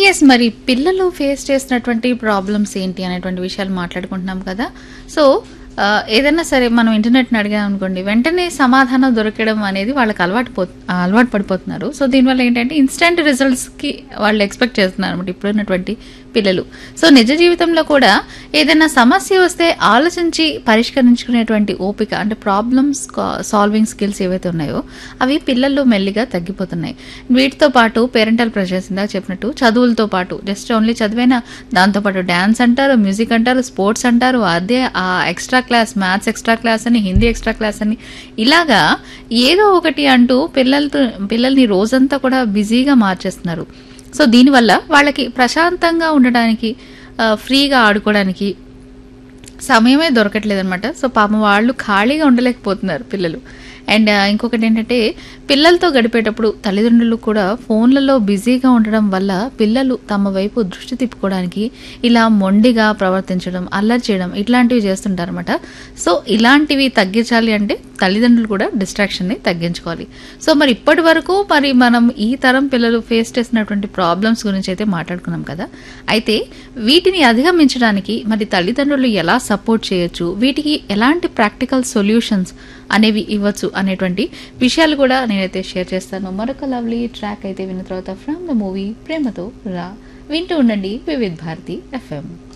yes మరి పిల్లలు face చేసినటువంటి ప్రాబ్లమ్స్ ఏంటి అనేటువంటి విషయాలు మాట్లాడుకుంటున్నాం కదా సో ఆ, ఏదైనా సరే మనం ఇంటర్నెట్ని అడిగాం అనుకోండి వెంటనే సమాధానం దొరకడం అనేది వాళ్ళకి అలవాటు పో అలవాటు పడిపోతున్నారు సో దీనివల్ల ఏంటంటే ఇన్స్టెంట్ రిజల్ట్స్కి వాళ్ళు ఎక్స్పెక్ట్ చేస్తున్నారు అనమాట ఇప్పుడున్నటువంటి పిల్లలు సో నిజ జీవితంలో కూడా ఏదైనా సమస్య వస్తే ఆలోచించి పరిష్కరించుకునేటువంటి ఓపిక అంటే ప్రాబ్లమ్స్ సాల్వింగ్ స్కిల్స్ ఏవైతే ఉన్నాయో అవి పిల్లల్లో మెల్లిగా తగ్గిపోతున్నాయి వీటితో పాటు పేరెంటల్ ప్రెషర్స్ ఇందాక చెప్పినట్టు చదువులతో పాటు జస్ట్ ఓన్లీ చదివేనా దాంతోపాటు డ్యాన్స్ అంటారు మ్యూజిక్ అంటారు స్పోర్ట్స్ అంటారు అదే ఆ extra class maths extra class అని హిందీ ఎక్స్ట్రా క్లాస్ అని ఇలాగా ఏదో ఒకటి అంటూ పిల్లలతో పిల్లల్ని రోజంతా కూడా బిజీగా మార్చేస్తున్నారు సో దీనివల్ల వాళ్ళకి ప్రశాంతంగా ఉండడానికి ఆ, ఫ్రీగా ఆడుకోవడానికి సమయమే దొరకట్లేదు అనమాట సో పాపం వాళ్ళు ఖాళీగా ఉండలేకపోతున్నారు పిల్లలు అండ్ ఆ, ఇంకొకటి ఏంటంటే పిల్లలతో గడిపేటప్పుడు తల్లిదండ్రులు కూడా ఫోన్లలో బిజీగా ఉండడం వల్ల పిల్లలు తమ వైపు దృష్టి తిప్పుకోవడానికి ఇలా మొండిగా ప్రవర్తించడం అల్లరి చేయడం ఇట్లాంటివి చేస్తుంటారన్నమాట సో ఇలాంటివి తగ్గించాలి అంటే తల్లిదండ్రులు కూడా డిస్ట్రాక్షన్ని తగ్గించుకోవాలి సో మరి ఇప్పటి వరకు మరి మనం ఈ తరం పిల్లలు ఫేస్ చేసినటువంటి ప్రాబ్లమ్స్ గురించి అయితే మాట్లాడుకున్నాం కదా అయితే వీటిని అధిగమించడానికి మరి తల్లిదండ్రులు ఎలా సపోర్ట్ చేయొచ్చు వీటికి ఎలాంటి ప్రాక్టికల్ సొల్యూషన్స్ అనేవి ఇవ్వచ్చు అనేటువంటి విషయాలు కూడా నేనైతే షేర్ చేస్తాను మరొక లవ్లీ ట్రాక్ అయితే విన్న తర్వాత ఫ్రమ్ ద మూవీ ప్రేమతో రా వింటూ ఉండండి వివిధ్ భారతి ఎఫ్ఎం